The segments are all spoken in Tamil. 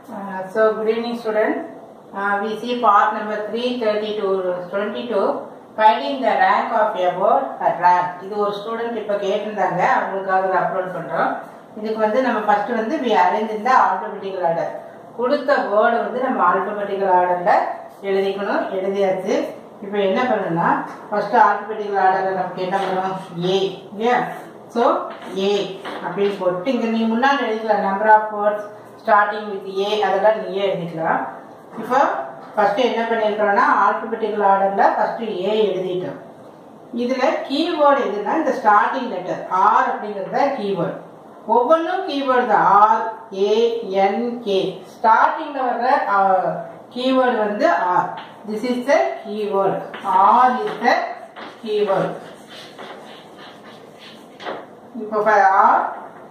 Uh, so good evening student. Uh, we see part number 332 22 finding the rank of a word at rank. இது ஒரு ஸ்டூடெண்ட் இப்போ கேட்டிருந்தாங்க அவங்களுக்காக அதை அப்லோட் பண்றோம் இதுக்கு வந்து நம்ம ஃபர்ஸ்ட் வந்து we arrange in the alphabetical order கொடுத்த வேர்டை வந்து நம்ம ஆல்பபெட்டிக்கல் ஆர்டர்ல எழுதிக்கணும் எழுதியாச்சு இப்போ என்ன பண்ணணும்னா ஃபர்ஸ்ட் ஆல்பபெட்டிக்கல் ஆர்டர்ல நமக்கு என்ன பண்ணணும் ஏ இல்லையா ஸோ ஏ அப்படின்னு போட்டு இங்க நீ முன்னாடி எழுதிக்கலாம் number of words starting with A அதெல்லாம் நீயே எழுதிக்கலாம் இப்போ ஃபர்ஸ்ட் என்ன பண்ணியிருக்கிறோம்னா ஆல்பபெட்டிக்கல் ஆர்டர்ல ஃபர்ஸ்ட் ஏ எழுதிட்டோம் இதுல கீவேர்டு எதுனா இந்த ஸ்டார்டிங் லெட்டர் ஆர் அப்படிங்கிறது தான் கீவேர்டு ஒவ்வொன்றும் கீவேர்டு தான் ஆர் ஏ என் கே ஸ்டார்டிங்ல வர்ற கீவேர்டு வந்து R this is the keyword R is the keyword இப்போ ஆர்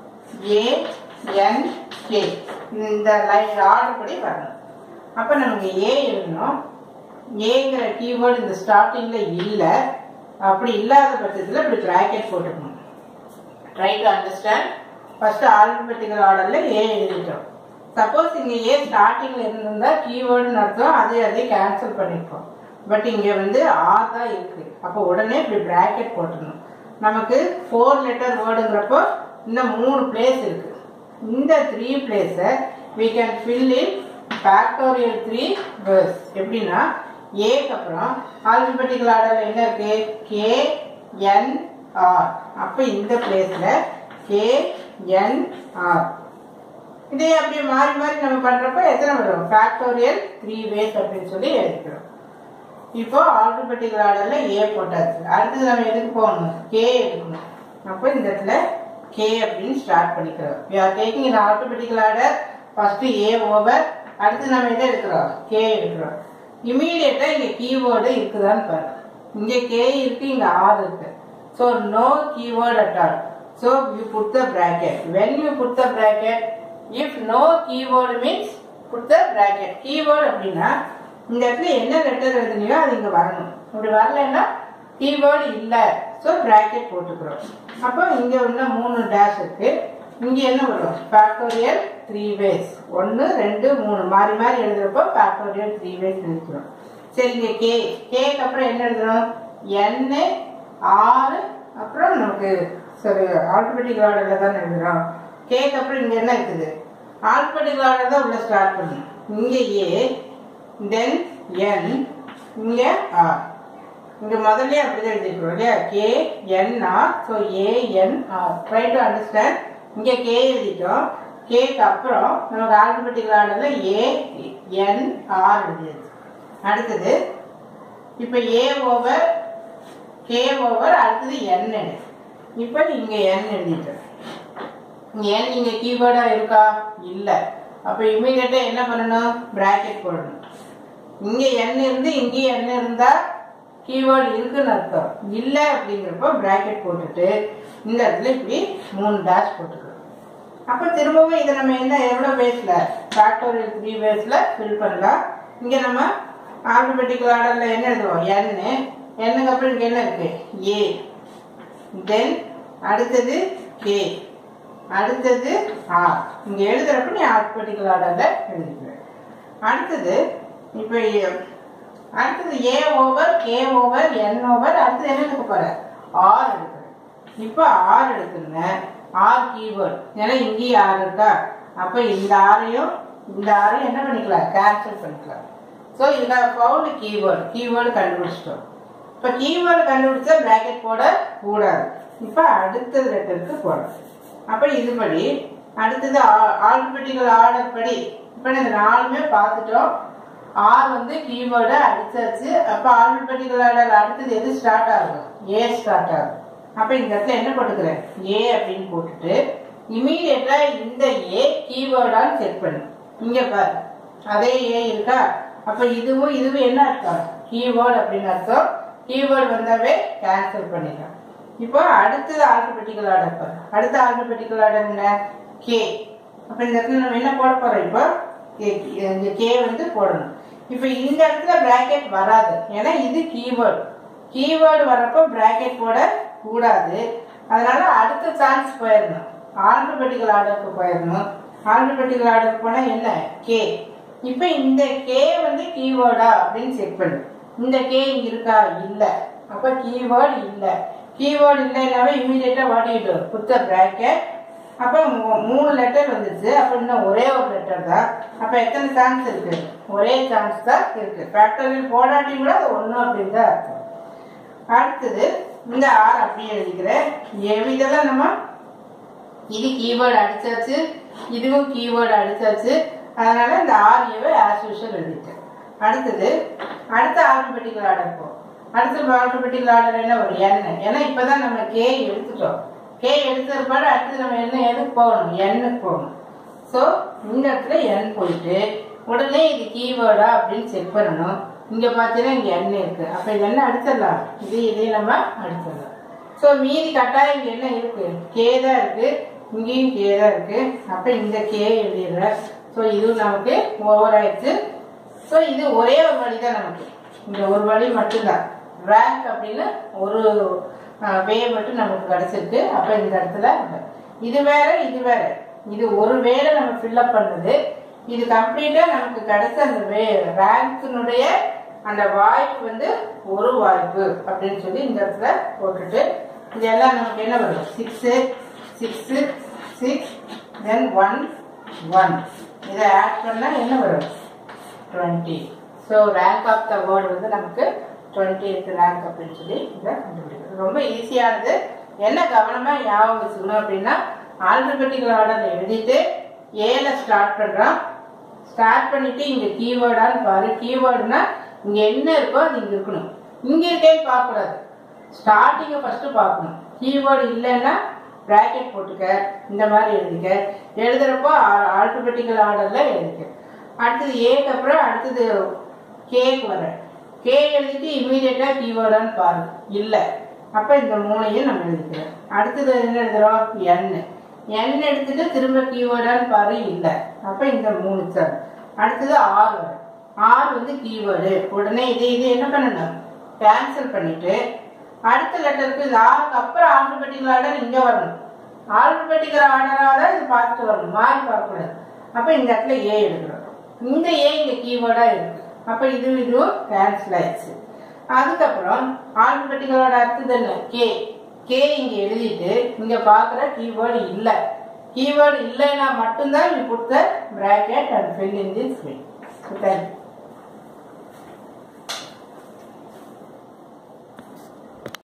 ஏ என் கே இந்த லைன் ஆர்டர் படி வரணும் அப்போ நமக்கு ஏ எழுதணும் ஏங்கிற கீவேர்டு இந்த ஸ்டார்டிங்ல இல்லை அப்படி இல்லாத பட்சத்தில் இப்படி ப்ராக்கெட் போட்டுக்கணும் try to understand first alphabetical ஆர்டர்ல ஏ எழுதிட்டோம் சப்போஸ் இங்க ஏ ஸ்டார்டிங்ல இருந்திருந்தா கீவேர்டுன்னு அர்த்தம் அதே அதே கேன்சல் பண்ணிருக்கோம் பட் இங்க வந்து ஆர் தான் இருக்கு அப்போ உடனே இப்படி பிராக்கெட் போட்டுடணும் நமக்கு ஃபோர் லெட்டர் வேர்டுங்கிறப்போ இன்னும் மூணு பிளேஸ் இருக்கு இந்த த்ரீ பிளேஸை we can fill in factorial three ways எப்படின்னா ஏக்கு அப்புறம் ஆல்பபெட்டிக்கல் ஆர்டர்ல என்ன இருக்கு கே என் ஆர் அப்போ இந்த பிளேஸ்ல கே என் ஆர் இதே அப்படியே மாறி மாறி நம்ம பண்றப்ப எத்தனை வரும் ஃபேக்டோரியல் த்ரீ வேஸ் அப்படின்னு சொல்லி எழுதிக்கிறோம் இப்போ ஆல்பபெட்டிக்கல் ஆர்டர்ல ஏ போட்டாச்சு அடுத்தது நம்ம எதுக்கு போகணும் கே எடுக்கணும் அப்போ இந்த இடத்துல கே அப்படின்னு ஸ்டார்ட் பண்ணிக்கிறோம் we are taking in alphabetical order first A over அடுத்து நம்ம எதை எடுக்கிறோம் கே எடுக்கிறோம் இமீடியட்டா இங்க கீவேர்டு இருக்குதான்னு பாரு இங்க கே இருக்கு இங்க ஆர் இருக்கு so no keyword at all so you put the bracket when you put the bracket if no keyword means put the bracket keyword அப்படின்னா இந்த இடத்துல என்ன லெட்டர் எழுதுனியோ அது இங்க வரணும் அப்படி வரலைன்னா கீவேர்டு இல்லை ஸோ பிராக்கெட் போட்டுக்கிறோம் அப்போ இங்க உள்ள மூணு டேஷ் இருக்கு இங்க என்ன வரும் ஃபேக்டோரியல் த்ரீ வேஸ் ஒன்று ரெண்டு மூணு மாறி மாறி எழுதுறப்போ ஃபேக்டோரியல் த்ரீ வேஸ் எழுதிக்கிறோம் சரி இங்க கே கேக்கு அப்புறம் என்ன எழுதுறோம் என்னு ஆறு அப்புறம் நமக்கு சரி ஆல்பபெட்டிக்கல் ஆர்டர்ல தான் எழுதுறோம் கேக்கு அப்புறம் இங்க என்ன இருக்குது ஆல்பபெட்டிக்கல் ஆர்டர் தான் உள்ள ஸ்டார்ட் பண்ணணும் இங்க ஏ தென் என் இங்க ஆர் இங்க முதல்ல அப்படிதான் எழுதிக்கிறோம் இல்லையா K N R so A N R try to understand இங்க கே எழுதிட்டோம் கேக்கு அப்புறம் நமக்கு ஆல்பபெட்டிக்கல் ஆர்டர்ல ஏ என் ஆர் எழுதியாச்சு அடுத்தது இப்போ ஏ ஓவர் கே ஓவர் அடுத்தது என் எடு இப்போ இங்க என் எழுதிட்டோம் இங்க என் இங்க கீவேர்டா இருக்கா இல்ல அப்ப இமீடியட்டா என்ன பண்ணணும் பிராக்கெட் போடணும் இங்க என் இருந்து இங்கே என் இருந்தா கீவேர்டு இருக்குன்னு அர்த்தம் இல்ல அப்படிங்கிறப்போ பிராக்கெட் போட்டுட்டு இந்த இடத்துல இப்படி மூணு டேஷ் போட்டுக்கிறோம் அப்ப திரும்பவும் இதை நம்ம என்ன எவ்வளவு பேஸ்ல ஃபேக்டோரியல் த்ரீ பேஸ்ல ஃபில் பண்ணலாம் இங்க நம்ம ஆல்பபெட்டிக்கல் ஆர்டர்ல என்ன எழுதுவோம் என் என்னக்கு அப்புறம் இங்க என்ன இருக்கு ஏ தென் அடுத்தது கே அடுத்தது ஆர் இங்க எழுதுறப்ப நீ ஆல்பபெட்டிக்கல் ஆர்டர்ல எழுதிக்கிற அடுத்தது இப்போ அடுத்தது A over K over N over அடுத்தது என்ன எடுக்க போற ஆர் எடுக்கிறேன் இப்போ ஆர் எடுத்துருங்க ஆர் கீவேர்ட் ஏன்னா இங்கேயும் ஆர் இருக்கா அப்போ இந்த ஆரையும் இந்த ஆரையும் என்ன பண்ணிக்கலாம் கேன்சல் பண்ணிக்கலாம் ஸோ இதில் ஃபவுண்ட் கீவேர்டு கீவேர்டு கண்டுபிடிச்சிட்டோம் இப்போ கீவேர்டு கண்டுபிடிச்சா பிராக்கெட் போட கூடாது இப்போ அடுத்த லெட்டருக்கு போடணும் அப்போ இதுபடி அடுத்தது ஆல்பபெட்டிக்கல் ஆர்டர் படி இப்போ இந்த நாலுமே பார்த்துட்டோம் ஆர் வந்து கீவேர்டை அடிச்சாச்சு அப்போ ஆல்பபெட்டிக்கல் ஆர்டர் அடுத்தது எது ஸ்டார்ட் ஆகும் ஏ ஸ்டார்ட் ஆகும் அப்போ இந்த இடத்துல என்ன போட்டுக்கிறேன் ஏ அப்படின்னு போட்டுட்டு இமீடியட்டா இந்த ஏ கீவேர்டான்னு செக் பண்ணு இங்க பாரு அதே ஏ இருக்கா அப்ப இதுவும் இதுவும் என்ன அர்த்தம் கீவேர்டு அப்படின்னு அர்த்தம் கீவேர்டு வந்தாவே கேன்சல் பண்ணிடலாம் இப்போ அடுத்தது ஆல்பபெட்டிக்கல் ஆர்டர் பாரு அடுத்த ஆல்பபெட்டிக்கல் ஆர்டர் என்ன கே அப்ப இந்த இடத்துல நம்ம என்ன போட போறோம் இப்போ இந்த கே வந்து போடணும் இப்போ இந்த இடத்துல பிராக்கெட் வராது ஏன்னா இது கீவேர்டு கீவேர்டு வரப்போ பிராக்கெட் போட கூடாது அதனால அடுத்த சான்ஸ் போயிடணும் ஆல்பபெட்டிக்கல் ஆர்டருக்கு போயிடணும் ஆல்பபெட்டிக்கல் ஆர்டர் போனா என்ன கே இப்போ இந்த கே வந்து கீவேர்டா அப்படின்னு செக் பண்ணு இந்த கே இங்க இருக்கா இல்ல அப்ப கீவேர்டு இல்ல கீவேர்டு இல்லைனாவே இமீடியட்டா வாடிட்டு புத்த பிராக்கெட் அப்ப மூ- மூணு லெட்டர் வந்துச்சு அப்ப இன்னும் ஒரே ஒரு லெட்டர் தான் அப்ப எத்தனை சான்ஸ் இருக்கு ஒரே சான்ஸ் தான் இருக்கு ஃபேக்டரியில் போடாட்டி கூட அது ஒன்றும் அப்படின்னு தான் அர்த்தம் அடுத்தது இந்த ஆர் அப்படியே எழுதிக்கிறேன் எவ் இதெல்லாம் நம்ம இது கீவேர்டு அடிச்சாச்சு இதுவும் கீவேர்டு அடிச்சாச்சு அதனால இந்த ஆர்ஏவை ஆஸ் யூஷுவல் எழுதிட்டேன் அடுத்தது அடுத்த ஆல்பபெட்டிக்கல் ஆர்டர் போ அடுத்த ஆல்பபெட்டிக்கல் ஆர்டர் என்ன ஒரு என் ஏன்னா இப்பதான் நம்ம கே எடுத்துட்டோம் கே எடுத்த பிற்பாடு அடுத்து நம்ம என்ன எதுக்கு போகணும் எண்ணுக்கு போகணும் ஸோ இந்த இடத்துல என் போயிட்டு உடனே இது கீவேர்டா அப்படின்னு செக் பண்ணணும் இங்க பார்த்தீங்கன்னா இங்க என் இருக்கு அப்ப இது என்ன அடிச்சிடலாம் இது இதையும் நம்ம அடிச்சிடலாம் ஸோ மீதி கட்டாயம் இங்க என்ன இருக்கு கே தான் இருக்கு இங்கேயும் கே தான் இருக்கு அப்ப இந்த கே எழுதிடுறேன் ஸோ இதுவும் நமக்கு ஓவர் ஆயிடுச்சு ஸோ இது ஒரே ஒரு வழி தான் நமக்கு இந்த ஒரு வழி மட்டும்தான் ரேங்க் அப்படின்னு ஒரு வே மட்டும் நமக்கு கிடைச்சிருக்கு அப்ப இந்த இடத்துல இது வேற இது வேற இது ஒரு வேலை நம்ம ஃபில்அப் பண்ணது இது கம்ப்ளீட்டா நமக்கு கிடைச்ச அந்த வே ரேங்க்னுடைய அந்த வாய்ப்பு வந்து ஒரு வாய்ப்பு அப்படின்னு சொல்லி இந்த இடத்துல போட்டுட்டு இதெல்லாம் நமக்கு என்ன வரும் six six six then one one இதை ஆட் பண்ணா என்ன வரும் twenty so rank of the word வந்து நமக்கு டுவெண்ட்டி ரேங்க் அப்படின்னு சொல்லி இதை கண்டுபிடிக்கிறது ரொம்ப ஈஸியானது என்ன கவனமாக ஞாபகம் வச்சுக்கணும் அப்படின்னா ஆல்பபெட்டிக்கல் ஆர்டரில் எழுதிட்டு ஏல ஸ்டார்ட் பண்ணுறோம் ஸ்டார்ட் பண்ணிட்டு இங்க கீவேர்டான்னு பாரு கீவேர்டுனா இங்க என்ன இருக்கோ அது இங்க இருக்கணும் இங்க இருக்கேன்னு பார்க்க கூடாது ஸ்டார்டிங்கை ஃபர்ஸ்ட் பார்க்கணும் கீவேர்டு இல்லைன்னா பிராக்கெட் போட்டுக்க இந்த மாதிரி எழுதிக்க எழுதுறப்போ ஆல்பபெட்டிக்கல் ஆர்டர்ல எழுதிக்க அடுத்தது ஏக்கு அப்புறம் அடுத்தது கேக்கு வர கே எழுதிட்டு இமீடியட்டா கீவேர்டான்னு பாரு இல்லை அப்ப இந்த மூணையும் நம்ம எழுதிக்கிறோம் அடுத்தது என்ன எழுதுறோம் என் என் எடுத்துட்டு திரும்ப கீவேர்டான்னு பாரு இல்லை அப்ப இந்த மூணு சார் அடுத்தது ஆர் வரும் ஆர் வந்து கீவேர்டு உடனே இது இது என்ன பண்ணணும் கேன்சல் பண்ணிட்டு அடுத்த லெட்டருக்கு இது ஆருக்கு அப்புறம் ஆல்பபெட்டிக்கல் ஆர்டர் இங்க வரணும் ஆல்பபெட்டிக்கல் ஆர்டராக தான் இது பார்த்துட்டு வரணும் மாறி பார்க்கக்கூடாது அப்ப இந்த இடத்துல ஏ எடுக்கிறோம் இந்த ஏ இங்க கீவேர்டா இருக்கு அப்ப இது இதுவும் கேன்சல் ஆயிடுச்சு அதுக்கப்புறம் ஆல்பபெட்டிக்கலோட அடுத்தது என்ன கே கே இங்க எழுதிட்டு இங்க பாக்குற கீவேர்டு இல்ல கீவேர்டு இல்லைன்னா மட்டும்தான் you put the bracket and fill in this field. So, thank you.